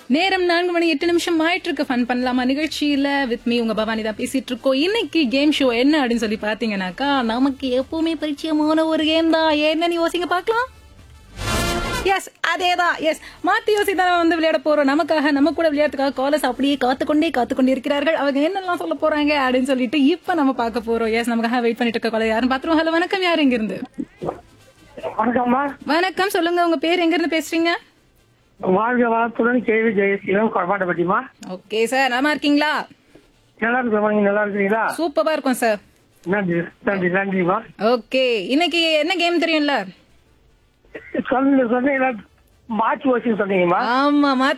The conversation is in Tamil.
நேரம் நான்கு மணி எட்டு நிமிஷம் ஆயிட்டு இருக்கு ஃபன் பண்ணலாமா நிகழ்ச்சியில வித் மீ உங்க பவானி தான் பேசிட்டு இருக்கோம் இன்னைக்கு கேம் ஷோ என்ன அப்படின்னு சொல்லி பாத்தீங்கன்னாக்கா நமக்கு எப்பவுமே பரிச்சயமான ஒரு கேம் தான் என்னன்னு யோசிங்க பார்க்கலாம் எஸ் அதேதான் எஸ் மாத்தி யோசி தான் வந்து விளையாட போறோம் நமக்காக நம்ம கூட விளையாட்டுக்காக காலஸ் அப்படியே காத்துக்கொண்டே காத்துக்கொண்டே இருக்கிறார்கள் அவங்க என்னெல்லாம் சொல்ல போறாங்க அப்படின்னு சொல்லிட்டு இப்ப நம்ம பார்க்க போறோம் எஸ் நமக்காக வெயிட் பண்ணிட்டு இருக்க காலர் யாரும் பாத்துருவோம் ஹலோ வணக்கம் யார் எங்க இருந்து வணக்கம்மா வணக்கம் சொல்லுங்க உங்க பேர் எங்க இருந்து பேசுறீங்க வாழ்க வளத்துடன் கேள்வி ஜெயசீலம் கொடமாட்டப்பட்டிமா ஓகே சார் நல்லா இருக்கீங்களா நல்லா இருக்குமா நீங்க நல்லா இருக்கிறீங்களா சூப்பரா இருக்கும் சார் நன்றி நன்றி நன்றிமா ஓகே இன்னைக்கு என்ன கேம் தெரியும்ல சொன்ன சொன்னீங்களா மாற்றி வச்சு சொன்னீங்கம்மா ஆமா மாத்தி